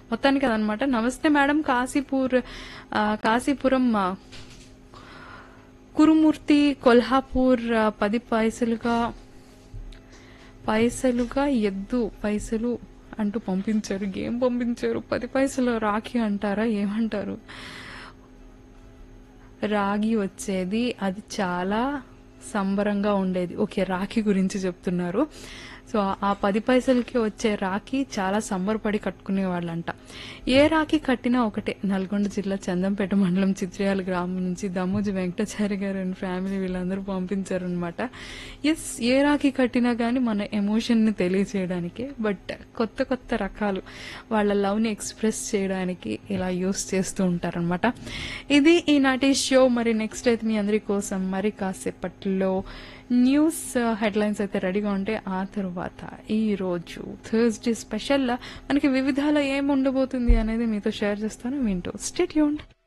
మొత్తానికి అదనమాట నమస్తే మేడం కాశీపూర్ ఆ, కాశీపురం ఆ, కురుమూర్తి కొల్హాపూర్ ఆ, పది పైసలుగా పైసలుగా ఎద్దు పైసలు అంటూ పంపించారు ఏం పంపించారు పది పైసలు రాఖీ అంటారా ఏమంటారు రాగి వచ్చేది అది చాలా సంబరంగా ఉండేది ఓకే రాఖీ గురించి చెప్తున్నారు సో ఆ పది పైసలకి వచ్చే రాఖీ చాలా సంబరపడి కట్టుకునే వాళ్ళంట ఏ రాఖీ కట్టినా ఒకటే నల్గొండ జిల్లా చందంపేట మండలం చిత్రియాల గ్రామం నుంచి దమ్మూజి వెంకటాచారి గారు అండ్ ఫ్యామిలీ వీళ్ళందరూ పంపించారనమాట ఎస్ ఏ రాఖీ కట్టినా కానీ మన ఎమోషన్ ని తెలియజేయడానికి బట్ కొత్త కొత్త రకాలు వాళ్ళ లవ్ ని ఎక్స్ప్రెస్ చేయడానికి ఇలా యూస్ చేస్తూ ఉంటారనమాట ఇది ఈనాటి షో మరి నెక్స్ట్ అయితే మీ అందరి కోసం మరి కాసేపట్లో న్యూస్ హెడ్లైన్స్ అయితే రెడీగా ఉంటే ఆ తర్వాత ఈ రోజు థర్స్డే స్పెషల్ మనకి వివిధాల ఏం ఉండబోతుంది అనేది మీతో షేర్ చేస్తాను వింటూ స్టేట్ యూన్